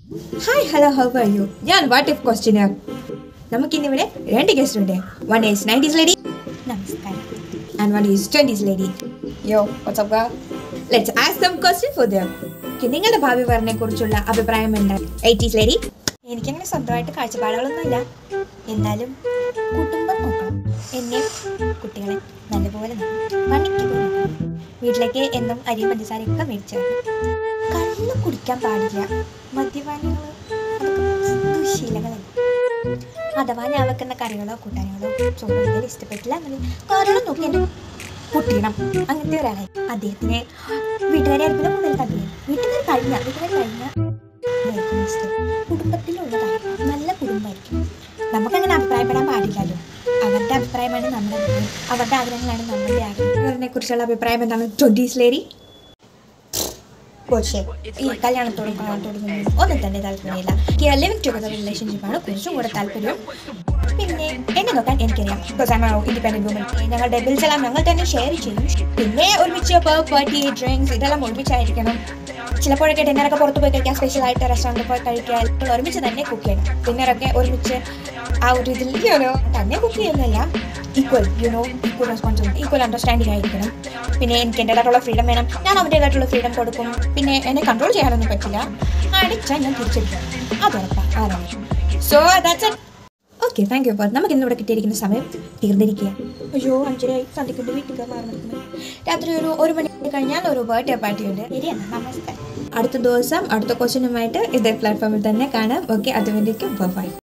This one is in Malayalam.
Hi hello how are you ഞാൻ വാട്ട് ഇഫ് ക്വസ്റ്റ്യനർ നമുക്കിന്നിവിടെ രണ്ട് ഗസ്റ്റ് ഉണ്ട് വൺ ഈസ് നയൻറ്റീസ് ലേഡി നമസ്കാരം and one is twenties lady yo WhatsApp let's ask some question for them നിങ്ങളുടെ ഭാവി പറഞ്ഞെ കുറിച്ചുള്ള അഭിപ്രായം എന്താ എയ്റ്റീസ് ലേഡി എനിക്കങ്ങനെ സ്വന്തമായിട്ട് കാഴ്ചപ്പാടുകളൊന്നുമില്ല എന്നാലും കുടുംബം നോക്കണം എന്നെ കുട്ടികളെ നല്ലപോലെ നോക്കണം. പണിക്ക് പോയി വീട്ടിലേക്ക് എന്നും അരിയും പഞ്ചസാരയൊക്കെ മേടിച്ചു കള്ള് കുടിക്കാൻ പാടില്ല മദ്യപാനികൾ ദുശീലങ്ങളല്ല അഥവാ ഞാൻ വെക്കുന്ന കറികളോ കൂട്ടാനുകളോ ചോറുകളോ ഇഷ്ടപ്പെട്ടില്ല എന്നുണ്ടെങ്കിൽ കാരണം നോക്കി എന്നെ പൊട്ടിക്കണം അങ്ങനത്തെ ഒരാളായി അദ്ദേഹത്തിന് വീട്ടുകാരെ ആയിരിക്കില്ല കൂടുതൽ താല്പര്യം വീട്ടുകാർ കഴിഞ്ഞ വീട്ടുകാർ കഴിഞ്ഞ ആയിരിക്കും ഇഷ്ടം കുടുംബത്തിലുള്ളതായി നല്ല കുടുംബമായിരിക്കും നമുക്കങ്ങനെ അഭിപ്രായപ്പെടാൻ പാടില്ലല്ലോ അവരുടെ അഭിപ്രായമാണ് നമ്മുടെ അഭിപ്രായം അവരുടെ ആഗ്രഹങ്ങളാണ് നമ്മുടെ ആഗ്രഹം ഇവരിനെ കുറിച്ചുള്ള അഭിപ്രായം എന്താണ് ട്വൻറ്റീസ് ലേഡി പക്ഷേ ഈ കല്യാണത്തോടും കാണാത്തോടും ഒന്നും ഒന്നും തന്നെ താല്പര്യമില്ല ലിവിങ് ടുഗദർ റിലേഷൻഷിപ്പാണ് കുറച്ചും കൂടെ താല്പര്യം പിന്നെ എന്നെ നോക്കാൻ എനിക്കറിയാം ബിക്കോസ് ഐ ഇൻഡിപെൻഡന്റ് വുമൻ ഞങ്ങളുടെ ബിൽസ് എല്ലാം ഞങ്ങൾ തന്നെ ഷെയർ ചെയ്യും പിന്നെ ഒരുമിച്ച് പാർട്ടി ഡ്രിങ്ക്സ് ഇതെല്ലാം ഒരുമിച്ചായിരിക്കണം ചിലപ്പോഴൊക്കെ ഡിന്നറൊക്കെ പുറത്ത് പോയി കഴിക്കാൻ സ്പെഷ്യൽ ആയിട്ട് റെസ്റ്റോറൻറ്റിൽ പോയി കഴിക്കാൻ ഇപ്പോൾ ഒരുമിച്ച് തന്നെ കുക്ക് ചെയ്യണം ഡിന്നറൊക്കെ ഒരുമിച്ച് ആ ഒരു ഇതിൽ യുനോ തന്നെ കുക്ക് ചെയ്യുന്നില്ല equal you know equal responsibility equal understanding ആയിരിക്കണം പിന്നെ എനിക്ക് എൻ്റെതായിട്ടുള്ള ഫ്രീഡം വേണം ഞാൻ അവൻ്റേതായിട്ടുള്ള ഫ്രീഡം കൊടുക്കും പിന്നെ എന്നെ കൺട്രോൾ ചെയ്യാനൊന്നും പറ്റില്ല അടിച്ചാൽ ഞാൻ തിരിച്ചെടുക്കും അതുറപ്പാണ് ആരാണ് so that's it okay thank you അപ്പോൾ നമുക്ക് ഇന്നിവിടെ കിട്ടിയിരിക്കുന്ന സമയം തീർന്നിരിക്കുക അയ്യോ അഞ്ചരയായി സന്ധിക്കൊണ്ട് വീട്ടിൽ മാറി നിൽക്കുന്നു രാത്രി ഒരു ഒരു മണി കഴിഞ്ഞാൽ ഒരു ബർത്ത്ഡേ പാർട്ടി ഉണ്ട് ശരിയാണ് നമസ്കാരം അടുത്ത ദിവസം അടുത്ത ക്വസ്റ്റ്യനുമായിട്ട് ഇതേ പ്ലാറ്റ്ഫോമിൽ തന്നെ കാണാം ഓക്കെ അതുവേണ്ടിക്കും ബൈ